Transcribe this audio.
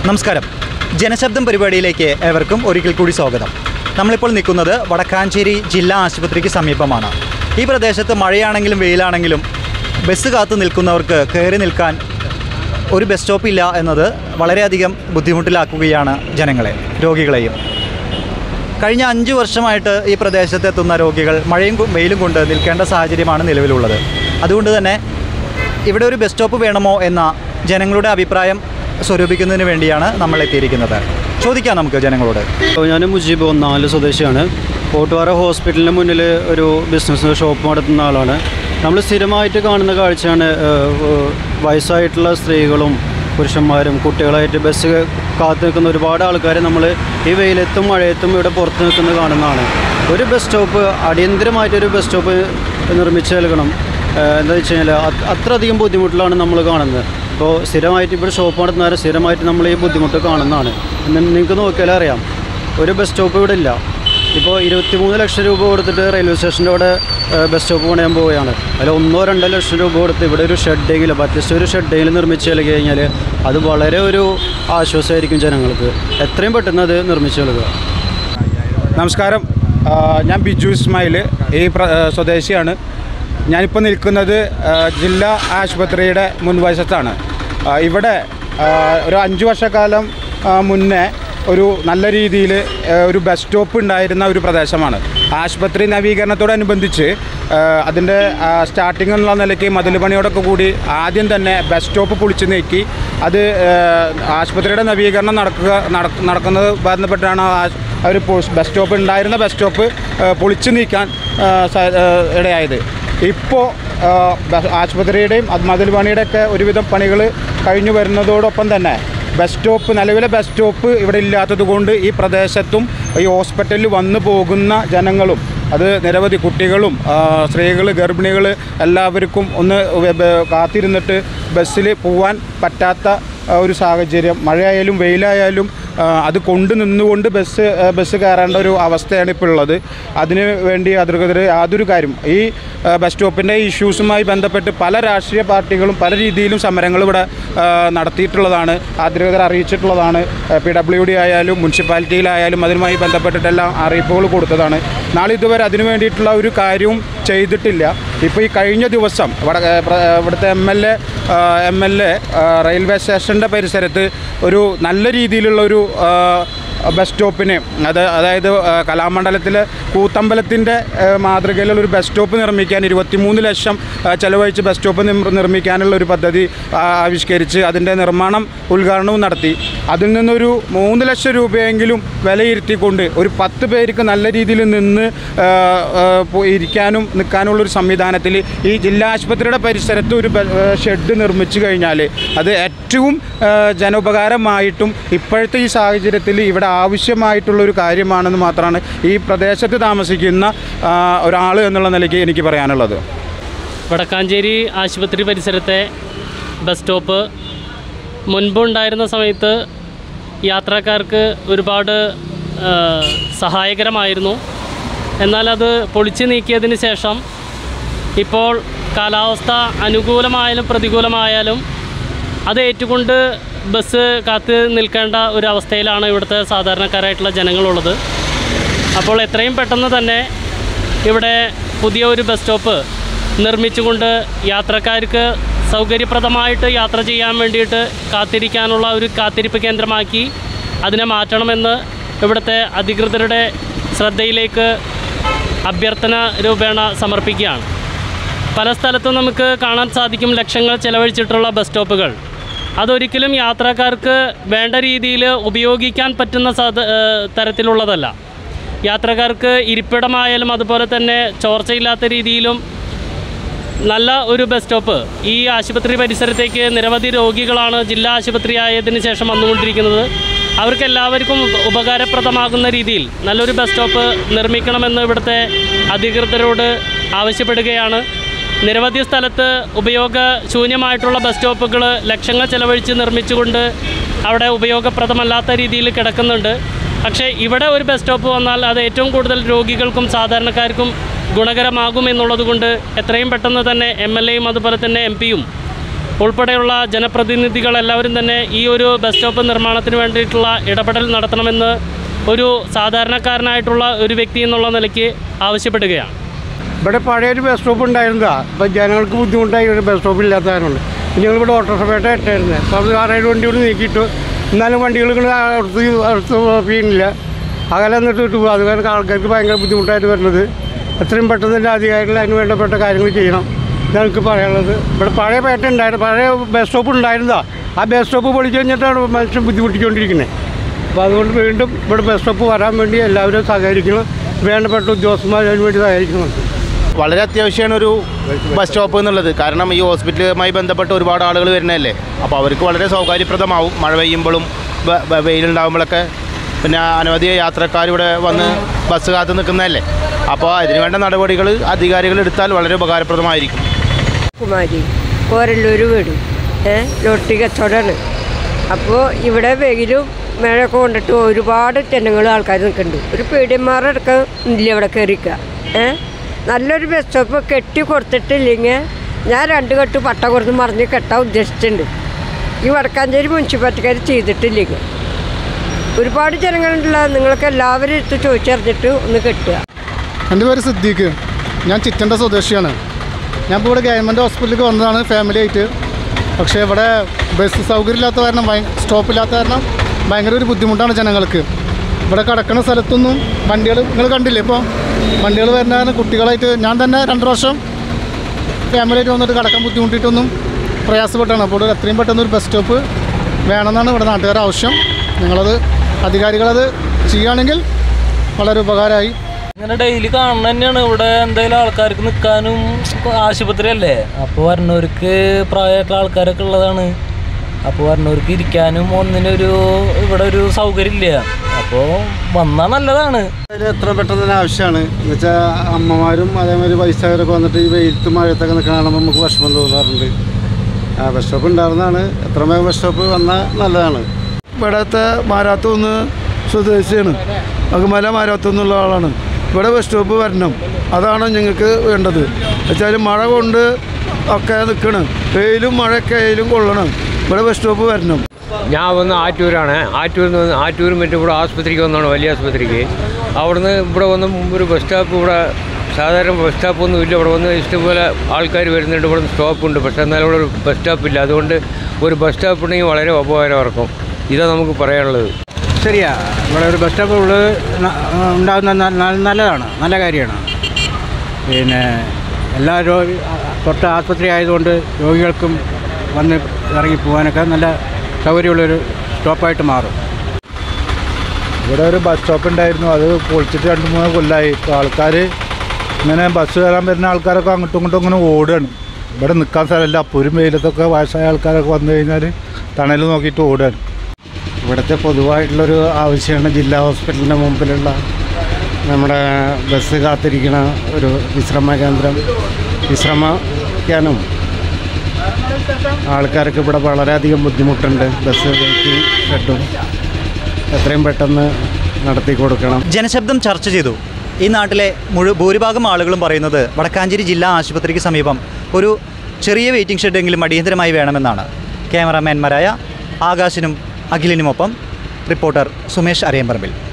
നമസ്കാരം ജനശബ്ദം പരിപാടിയിലേക്ക് ഏവർക്കും ഒരിക്കൽ കൂടി സ്വാഗതം നമ്മളിപ്പോൾ നിൽക്കുന്നത് വടക്കാഞ്ചേരി ജില്ലാ ആശുപത്രിക്ക് സമീപമാണ് ഈ പ്രദേശത്ത് മഴയാണെങ്കിലും വെയിലാണെങ്കിലും ബസ് കാത്തു നിൽക്കുന്നവർക്ക് കയറി നിൽക്കാൻ ഒരു ബസ് സ്റ്റോപ്പ് ഇല്ല എന്നത് വളരെയധികം ബുദ്ധിമുട്ടിലാക്കുകയാണ് ജനങ്ങളെ രോഗികളെയും കഴിഞ്ഞ അഞ്ച് വർഷമായിട്ട് ഈ പ്രദേശത്ത് എത്തുന്ന രോഗികൾ മഴയും കൊ- വെയിലും കൊണ്ട് നിൽക്കേണ്ട സാഹചര്യമാണ് നിലവിലുള്ളത് അതുകൊണ്ട് തന്നെ ഇവിടെ ഒരു ബസ് സ്റ്റോപ്പ് വേണമോ എന്ന ജനങ്ങളുടെ അഭിപ്രായം സ്വരൂപിക്കുന്നതിന് വേണ്ടിയാണ് നമ്മൾ എത്തിയിരിക്കുന്നത് ചോദിക്കാം നമുക്ക് ജനങ്ങളോട് ഞാൻ മുജീബ് ഒന്നാല് സ്വദേശിയാണ് കോട്ടുപാറ ഹോസ്പിറ്റലിന് മുന്നിൽ ഒരു ബിസിനസ് ഷോപ്പ് നടത്തുന്ന ആളാണ് നമ്മൾ സ്ഥിരമായിട്ട് കാണുന്ന കാഴ്ചയാണ് ഏഹ്, ഏഹ്, വയസ്സായിട്ടുള്ള സ്ത്രീകളും പുരുഷന്മാരും കുട്ടികളായിട്ട് ബസ് കാത്തു നിൽക്കുന്ന ഒരുപാട് ആൾക്കാർ നമ്മൾ ഈ വെയിലത്തും മഴയത്തും ഇവിടെ പുറത്ത് നിൽക്കുന്നത് കാണുന്നതാണ് ഒരു ബസ് സ്റ്റോപ്പ് അടിയന്തരമായിട്ടൊരു ബസ് സ്റ്റോപ്പ് നിർമ്മിച്ച് നൽകണം ഏഹ്, എന്താ വെച്ച് കഴിഞ്ഞാൽ അത്- അത്രയധികം ബുദ്ധിമുട്ടിലാണ് നമ്മൾ കാണുന്നത് ഇപ്പോൾ സ്ഥിരമായിട്ട് ഇവിടെ ഷോപ്പ് നടത്തുന്നവരെ സ്ഥിരമായിട്ട് നമ്മൾ ഈ ബുദ്ധിമുട്ട് കാണുന്നതാണ് നിങ്ങൾക്ക് നോക്കിയാലേ അറിയാം ഒരു ബസ് സ്റ്റോപ്പ് ഇവിടെ ഇല്ല ഇപ്പോൾ ഇരുപത്തിമൂന്ന് ലക്ഷം രൂപ കൊടുത്തിട്ട് റെയിൽവേ സ്റ്റേഷൻ്റെ അവിടെ ഏഹ്, ബസ് സ്റ്റോപ്പ് പണിയാൻ പോവുകയാണ് അതിൽ ഒന്നോ രണ്ടോ ലക്ഷം രൂപ കൊടുത്ത് ഇവിടെ ഒരു ഷെഡെങ്കിലും അറ്റ്ലീസ്റ്റ് ഒരു ഷെഡെങ്കിലും നിർമ്മിച്ച് നൽകി കഴിഞ്ഞാൽ അത് വളരെ ഒരു ആശ്വാസമായിരിക്കും ജനങ്ങൾക്ക് എത്രയും പെട്ടെന്ന് അത് നിർമ്മിച്ച് നൽകുക നമസ്കാരം ആ, ഞാൻ ബിജു ഇസ്മായിൽ ഈ പ്ര ആ, സ്വദേശിയാണ് ഞാനിപ്പോൾ നിൽക്കുന്നത് ആ, ജില്ലാ ആശുപത്രിയുടെ മുൻവശത്താണ് ആ, ഇവിടെ ആ, ഒരു അഞ്ച് വർഷക്കാലം ആ, മുന്നേ ഒരു നല്ല രീതിയിൽ ഒരു ബസ് സ്റ്റോപ്പ് ഉണ്ടായിരുന്ന ഒരു പ്രദേശമാണ് ആശുപത്രി നവീകരണത്തോടനുബന്ധിച്ച് ആ, അതിൻ്റെ സ്റ്റാർട്ടിംഗ് എന്നുള്ള നിലയ്ക്ക് മതിൽ പണിയോടൊക്കെ കൂടി ആദ്യം തന്നെ ബസ് സ്റ്റോപ്പ് പൊളിച്ചു നീക്കി അത് ആ, ആശുപത്രിയുടെ നവീകരണം നടക്കുക നട- നടക്കുന്നത് ബന്ധപ്പെട്ടാണ് ആ ഒരു ബസ് സ്റ്റോപ്പ് ഉണ്ടായിരുന്ന ബസ് സ്റ്റോപ്പ് ആ, പൊളിച്ചു നീക്കാൻ ആ, സ- ആ, ഇടയായത് ഇപ്പോൾ ആശുപത്രിയുടെയും അത് മതിൽ പണിയുടെയൊക്കെ ഒരുവിധം പണികൾ കഴിഞ്ഞു വരുന്നതോടൊപ്പം തന്നെ ബസ് സ്റ്റോപ്പ് നിലവിലെ ബസ് സ്റ്റോപ്പ് ഇവിടെ ഇല്ലാത്തത് കൊണ്ട് ഈ പ്രദേശത്തും ഈ ഹോസ്പിറ്റലിൽ വന്നു പോകുന്ന ജനങ്ങളും അത് നിരവധി കുട്ടികളും സ്ത്രീകൾ ഗർഭിണികൾ എല്ലാവർക്കും ഒന്ന് വെ- ബ- കാത്തിരുന്നിട്ട് ബസ്സിൽ പോവാൻ പറ്റാത്ത ആ, ഒരു സാഹചര്യം മഴയായാലും വെയിലായാലും ആ, അത് കൊണ്ടു നിന്നുകൊണ്ട് ബസ് ആ, ബസ് കയറേണ്ട ഒരു അവസ്ഥയാണ് ഇപ്പോൾ ഉള്ളത് അതിന് വേണ്ടി അധികൃതർ യാതൊരു കാര്യം ഈ ആ, ബസ് സ്റ്റോപ്പിൻ്റെ ഇഷ്യൂസുമായി ബന്ധപ്പെട്ട് പല രാഷ്ട്രീയ പാർട്ടികളും പല രീതിയിലും സമരങ്ങൾ ഇവിടെ ആ, നടത്തിയിട്ടുള്ളതാണ് അധികൃതർ അറിയിച്ചിട്ടുള്ളതാണ് പി ഡബ്ല്യു ഡി ആയാലും മുനിസിപ്പാലിറ്റിയിലായാലും അതുമായി ബന്ധപ്പെട്ടിട്ടെല്ലാം അറിയിപ്പുകൾ കൊടുത്തതാണ് നാളെ ഇതുവരെ അതിനു വേണ്ടിയിട്ടുള്ള ഒരു കാര്യവും ചെയ്തിട്ടില്ല ഇപ്പോൾ ഈ കഴിഞ്ഞ ദിവസം ഇവിടെ ഏ, പ്ര- ഏ, ഇവിടുത്തെ M L A M L A railway സ്റ്റേഷൻ്റെ പരിസരത്ത് ഒരു നല്ല രീതിയിലുള്ള ഒരു ആ, ബസ് സ്റ്റോപ്പിന് അത് അതായത് ആ, കലാമണ്ഡലത്തിലെ കൂത്തമ്പലത്തിൻ്റെ ആ, മാതൃകയിലുള്ള ഒരു ബസ് സ്റ്റോപ്പ് നിർമ്മിക്കാൻ ഇരുപത്തിമൂന്ന് ലക്ഷം ആ, ചെലവഴിച്ച് ബസ് സ്റ്റോപ്പ് നിർ- നിർമ്മിക്കാനുള്ള ഒരു പദ്ധതി ആ, ആവിഷ്കരിച്ച് അതിൻ്റെ നിർമ്മാണം ഉദ്ഘാടനവും നടത്തി അതിൽ നിന്നൊരു മൂന്ന് ലക്ഷം രൂപയെങ്കിലും വിലയിരുത്തിക്കൊണ്ട് ഒരു പത്ത് പേർക്ക് നല്ല രീതിയിൽ നിന്ന് ആ, ആ, പോ- ഇരിക്കാനും നിൽക്കാനുള്ളൊരു സംവിധാനത്തിൽ ഈ ജില്ലാ ആശുപത്രിയുടെ പരിസരത്ത് ഒരു ബ- ആ, ഷെഡ് നിർമ്മിച്ചു കഴിഞ്ഞാൽ അത് ഏറ്റവും ആ, ജനോപകാരമായിട്ടും ഇപ്പോഴത്തെ ഈ സാഹചര്യത്തിൽ ഇവിടെ ആവശ്യമായിട്ടുള്ള ഒരു കാര്യമാണെന്ന് മാത്രമാണ് ഈ പ്രദേശത്ത് താമസിക്കുന്ന ഒരാൾ എന്നുള്ള നിലയ്ക്ക് എനിക്ക് പറയാനുള്ളത് വടക്കാഞ്ചേരി ആശുപത്രി പരിസരത്തെ ബസ് സ്റ്റോപ്പ് മുൻപുണ്ടായിരുന്ന സമയത്ത് യാത്രക്കാർക്ക് ഒരുപാട് ആ, സഹായകരമായിരുന്നു എന്നാൽ അത് പൊളിച്ചു നീക്കിയതിന് ശേഷം ഇപ്പോൾ കാലാവസ്ഥ അനുകൂലമായാലും പ്രതികൂലമായാലും അത് ഏറ്റുകൊണ്ട് ബസ് കാത്ത് നിൽക്കേണ്ട ഒരു അവസ്ഥയിലാണ് ഇവിടുത്തെ സാധാരണക്കാരായിട്ടുള്ള ജനങ്ങളുള്ളത് അപ്പോൾ എത്രയും പെട്ടെന്ന് തന്നെ ഇവിടെ പുതിയ ഒരു ബസ് സ്റ്റോപ്പ് നിർമ്മിച്ചുകൊണ്ട് യാത്രക്കാർക്ക് സൗകര്യപ്രദമായിട്ട് യാത്ര ചെയ്യാൻ വേണ്ടിയിട്ട് കാത്തിരിക്കാനുള്ള ഒരു കാത്തിരിപ്പ് കേന്ദ്രമാക്കി അതിനെ മാറ്റണമെന്ന് ഇവിടുത്തെ അധികൃതരുടെ ശ്രദ്ധയിലേക്ക് അഭ്യർത്ഥന രൂപേണ സമർപ്പിക്കുകയാണ് പല സ്ഥലത്തും നമുക്ക് കാണാൻ സാധിക്കും ലക്ഷങ്ങൾ ചെലവഴിച്ചിട്ടുള്ള ബസ് സ്റ്റോപ്പുകൾ അതൊരിക്കലും യാത്രക്കാർക്ക് വേണ്ട രീതിയിൽ ഉപയോഗിക്കാൻ പറ്റുന്ന സാധ ഏഹ് തരത്തിലുള്ളതല്ല യാത്രക്കാർക്ക് ഇരിപ്പിടമായാലും അതുപോലെ തന്നെ ചോർച്ചയില്ലാത്ത രീതിയിലും നല്ല ഒരു ബസ് സ്റ്റോപ്പ് ഈ ആശുപത്രി പരിസരത്തേക്ക് നിരവധി രോഗികളാണ് ജില്ലാ ആശുപത്രി ആയതിനു ശേഷം വന്നുകൊണ്ടിരിക്കുന്നത് അവർക്ക് എല്ലാവർക്കും ഉപ- ഉപകാരപ്രദമാകുന്ന രീതിയിൽ നല്ലൊരു ബസ് സ്റ്റോപ്പ് നിർമ്മിക്കണമെന്ന് ഇവിടുത്തെ അധികൃതരോട് ആവശ്യപ്പെടുകയാണ് നിരവധി സ്ഥലത്ത് ഉപയോഗശൂന്യമായിട്ടുള്ള ബസ് സ്റ്റോപ്പുകൾ ലക്ഷങ്ങൾ ചെലവഴിച്ച് നിർമ്മിച്ചുകൊണ്ട് അവിടെ ഉപയോഗപ്രദമല്ലാത്ത രീതിയിൽ കിടക്കുന്നുണ്ട് പക്ഷേ ഇവിടെ ഒരു ബസ് സ്റ്റോപ്പ് വന്നാൽ അത് ഏറ്റവും കൂടുതൽ രോഗികൾക്കും സാധാരണക്കാർക്കും ഗുണകരമാകും എന്നുള്ളത് കൊണ്ട് എത്രയും പെട്ടെന്ന് തന്നെ എം എൽ എയും അതുപോലെ തന്നെ എം പിയും ഉൾപ്പെടെയുള്ള ജനപ്രതിനിധികൾ എല്ലാവരും തന്നെ ഈ ഒരു ബസ് സ്റ്റോപ്പ് നിർമ്മാണത്തിന് വേണ്ടിയിട്ടുള്ള ഇടപെടൽ നടത്തണമെന്ന് ഒരു സാധാരണക്കാരനായിട്ടുള്ള ഒരു വ്യക്തി എന്നുള്ള നിലയ്ക്ക് ആവശ്യപ്പെടുകയാണ് ഇവിടെ പഴയൊരു ബസ് സ്റ്റോപ്പ് ഉണ്ടായിരുന്നതാ ഇപ്പം ജനങ്ങൾക്ക് ബുദ്ധിമുട്ടായി ഒരു ബസ് സ്റ്റോപ്പ് ഇല്ലാത്ത കാരണമുണ്ട് ഞങ്ങൾ ഇവിടെ ഓട്ടോറിക്ഷ ഇട്ടായിരുന്നത് അപ്പോൾ അത് ആറേഴ് വണ്ടി ഇവിടെ നീക്കിയിട്ടു എന്നാലും വണ്ടികൾ ഇങ്ങനെ അടുത്ത് അടുത്ത് പിന്നില്ല അകലെ എന്നിട്ട് ഇട്ടു പോകും അത് കാരണം ആൾക്കാർക്ക് ഭയങ്കര ബുദ്ധിമുട്ടായിട്ട് വരുന്നത് എത്രയും പെട്ടെന്ന് തന്നെ അധികാരികൾ അതിന് വേണ്ടപ്പെട്ട കാര്യങ്ങൾ ചെയ്യണം ഞങ്ങൾക്ക് പറയാനുള്ളത് ഇവിടെ പഴയ പേട്ട ഉണ്ടായിരുന്നു പഴയ ബസ് സ്റ്റോപ്പ് ഉണ്ടായിരുന്നതാ ആ ബസ് സ്റ്റോപ്പ് പൊളിച്ചു കഴിഞ്ഞിട്ടാണ് മനുഷ്യൻ ബുദ്ധിമുട്ടിക്കൊണ്ടിരിക്കുന്നത് അപ്പോൾ അതുകൊണ്ട് വീണ്ടും ഇവിടെ ബസ് സ്റ്റോപ്പ് വരാൻ വേണ്ടി എല്ലാവരും സഹകരിക്കണം വേണ്ടപ്പെട്ട ഉദ്യോഗസ്ഥന്മാർ അതിന് വേണ്ടി സഹകരിക്കണം വളരെ അത്യാവശ്യമാണ് ഒരു ബസ് സ്റ്റോപ്പ് എന്നുള്ളത് കാരണം ഈ ഹോസ്പിറ്റലുമായി ബന്ധപ്പെട്ട് ഒരുപാട് ആളുകൾ വരുന്നതല്ലേ അപ്പോൾ അവർക്ക് വളരെ സൗകര്യപ്രദമാവും മഴ പെയ്യുമ്പോഴും വ- വ- വെയിലുണ്ടാകുമ്പോഴൊക്കെ പിന്നെ അനവധി യാത്രക്കാർ ഇവിടെ വന്ന് ബസ് കാത്ത് നിൽക്കുന്നതല്ലേ അപ്പോൾ അതിനുവേണ്ട നടപടികൾ അധികാരികൾ എടുത്താൽ വളരെ ഉപകാരപ്രദമായിരിക്കും കുമാരി കോരല്ലൂർ വീട് ഏ ലൊട്ടി കച്ചവടമാണ് അപ്പോൾ ഇവിടെ വെയിലും മഴയൊക്കെ കൊണ്ടിട്ട് ഒരുപാട് ജനങ്ങൾ ആൾക്കാർ നിൽക്കുന്നുണ്ട് ഒരു പീഡിയന്മാരടക്കം ഇല്ല ഇവിടെ കയറിക്കുക ഏ നല്ലൊരു ബസ് സ്റ്റോപ്പ് കെട്ടി കൊടുത്തിട്ടില്ലെങ്കിൽ ഞാൻ രണ്ട് കെട്ട് പട്ട കൊടുത്ത് മറിഞ്ഞ് കെട്ടാൻ ഉദ്ദേശിച്ചിട്ടുണ്ട് ഈ വടക്കാഞ്ചേരി മുനിസിപ്പാലിറ്റിക്കാർ ചെയ്തിട്ടില്ലെങ്കിൽ ഒരുപാട് ജനങ്ങളുണ്ടല്ലോ നിങ്ങൾക്ക് എല്ലാവരും എടുത്ത് ചോദിച്ചറിഞ്ഞിട്ട് ഒന്ന് കെട്ടുക എൻ്റെ പേര് സിദ്ദീഖ് ഞാൻ ചിറ്റൻ്റെ സ്വദേശിയാണ് ഞാൻ ഇപ്പോൾ ഇവിടെ ഗവൺമെൻറ് ഹോസ്പിറ്റലിലേക്ക് വന്നതാണ് ഫാമിലി ആയിട്ട് പക്ഷേ ഇവിടെ ബസ് സൗകര്യം ഇല്ലാത്ത കാരണം ഭയ സ്റ്റോപ്പില്ലാത്ത കാരണം ഭയങ്കര ഒരു ബുദ്ധിമുട്ടാണ് ജനങ്ങൾക്ക് ഇവിടെ കിടക്കുന്ന സ്ഥലത്തൊന്നും വണ്ടികൾ നിങ്ങൾ കണ്ടില്ലേ ഇപ്പോൾ വണ്ടികൾ വരുന്ന കാരണം കുട്ടികളായിട്ട് ഞാൻ തന്നെ രണ്ട് വർഷം ഫാമിലി ആയിട്ട് വന്നിട്ട് കിടക്കാൻ ബുദ്ധിമുട്ടിയിട്ടൊന്നും പ്രയാസപ്പെട്ടാണ് അപ്പോൾ ഇവിടെ എത്രയും പെട്ടെന്ന് ഒരു ബസ് സ്റ്റോപ്പ് വേണമെന്നാണ് ഇവിടെ നാട്ടുകാരുടെ ആവശ്യം നിങ്ങളത് അധികാരികളത് ചെയ്യുകയാണെങ്കിൽ വളരെ ഉപകാരമായി ഇങ്ങനെ ഡെയിലി കാണുന്ന തന്നെയാണ് ഇവിടെ എന്തെങ്കിലും ആൾക്കാർക്ക് നിൽക്കാനും ആശുപത്രി അല്ലേ അപ്പോൾ വരണവർക്ക് പ്രായമായിട്ടുള്ള ആൾക്കാരൊക്കെ ഉള്ളതാണ് അപ്പോൾ വരണവർക്ക് ഇരിക്കാനും ഒന്നിനൊരു ഇവിടെ ഒരു സൗകര്യം ഇല്ല അപ്പോൾ വന്നാൽ നല്ലതാണ് അതിൽ എത്ര പെട്ടെന്ന് തന്നെ ആവശ്യമാണ് എന്ന് വെച്ചാൽ അമ്മമാരും അതേമാതിരി വയസ്സായവരൊക്കെ വന്നിട്ട് ഈ വെയിലത്തും മഴയത്തൊക്കെ നിൽക്കാൻ കാണുമ്പോൾ നമുക്ക് വിഷമം തോന്നാറുണ്ട് ആ ബസ് സ്റ്റോപ്പ് ഉണ്ടായിരുന്നതാണ് എത്ര വേഗം ബസ് സ്റ്റോപ്പ് വന്നാൽ നല്ലതാണ് ഇവിടുത്തെ മാരാത്തുനിന്ന് സ്വദേശിയാണ് അകമല മാരാത്തുനിന്നുള്ള ആളാണ് ഇവിടെ ബസ് സ്റ്റോപ്പ് വരണം അതാണ് ഞങ്ങൾക്ക് വേണ്ടത് വെച്ചാൽ മഴ കൊണ്ട് ഒക്കെ നിൽക്കണം വെയിലും മഴയൊക്കെ ആയാലും കൊള്ളണം ഇവിടെ ബസ് സ്റ്റോപ്പ് വരണം ഞാൻ വന്ന് ആറ്റൂരാണ് ആറ്റൂരിൽ നിന്ന് വന്ന് ആറ്റൂരും മറ്റും ഇവിടെ ആസ്പത്രിക്ക് വന്നാണ് വലിയ ആസ്പത്രിക്ക് അവിടുന്ന് ഇവിടെ വന്ന് ഒരു ബസ് സ്റ്റോപ്പ് ഇവിടെ സാധാരണ ബസ് സ്റ്റോപ്പൊന്നും ഇല്ല ഇവിടെ വന്ന് ഇഷ്ടംപോലെ ആൾക്കാർ വരുന്നുണ്ട് ഇവിടെ സ്റ്റോപ്പുണ്ട് പക്ഷേ എന്നാലും ഇവിടെ ഒരു ബസ് സ്റ്റോപ്പ് ഇല്ല അതുകൊണ്ട് ഒരു ബസ് സ്റ്റോപ്പ് ഉണ്ടെങ്കിൽ വളരെ ഉപകാരമായിരിക്കും ഇതാണ് നമുക്ക് പറയാനുള്ളത് ശരിയാ ഇവിടെ ഒരു ബസ് സ്റ്റോപ്പ് ഉള്ളത് ന- ഉണ്ടാകുന്ന ന- ന- നല്ലതാണ് നല്ല കാര്യമാണ് പിന്നെ എല്ലാ രോഗി തൊട്ട് ആസ്പത്രി ആയതുകൊണ്ട് രോഗികൾക്കും വന്ന് ഇറങ്ങി പോകാനൊക്കെ നല്ല സൗകര്യമുള്ളൊരു സ്റ്റോപ്പായിട്ട് മാറും ഇവിടെ ഒരു ബസ് സ്റ്റോപ്പ് ഉണ്ടായിരുന്നു അത് പൊളിച്ചിട്ട് രണ്ട് മൂന്ന് കൊല്ലമായി ഇപ്പോൾ ആൾക്കാർ ഇങ്ങനെ ബസ് കയറാൻ വരുന്ന ആൾക്കാരൊക്കെ അങ്ങോട്ടും ഇങ്ങോട്ടും ഇങ്ങനെ ഓടുകയാണ് ഇവിടെ നിൽക്കാൻ സ്ഥലമില്ല അപ്പൊരും വെയിലത്തൊക്കെ വയസ്സായ ആൾക്കാരൊക്കെ വന്നു കഴിഞ്ഞാൽ തണൽ നോക്കിയിട്ട് ഓടുകയാണ് ഇവിടുത്തെ പൊതുവായിട്ടുള്ളൊരു ആവശ്യമാണ് ജില്ലാ ഹോസ്പിറ്റലിൻ്റെ മുമ്പിലുള്ള നമ്മുടെ ബസ് കാത്തിരിക്കണ ഒരു വിശ്രമ കേന്ദ്രം വിശ്രമിക്കാനും ആൾക്കാർക്ക് ഇവിടെ വളരെയധികം ബുദ്ധിമുട്ടുണ്ട് ബസ് വെയിറ്റിംഗ് ഷെഡും എത്രയും പെട്ടെന്ന് നടത്തി കൊടുക്കണം ജനശബ്ദം ചർച്ച ചെയ്തു ഈ നാട്ടിലെ മുഴു ഭൂരിഭാഗം ആളുകളും പറയുന്നത് വടക്കാഞ്ചേരി ജില്ലാ ആശുപത്രിക്ക് സമീപം ഒരു ചെറിയ വെയിറ്റിംഗ് ഷെഡെങ്കിലും അടിയന്തരമായി വേണമെന്നാണ് ക്യാമറാമാൻമാരായ ആകാശിനും അഖിലിനുമൊപ്പം റിപ്പോർട്ടർ സുമേഷ് അരയമ്പറമ്പിൽ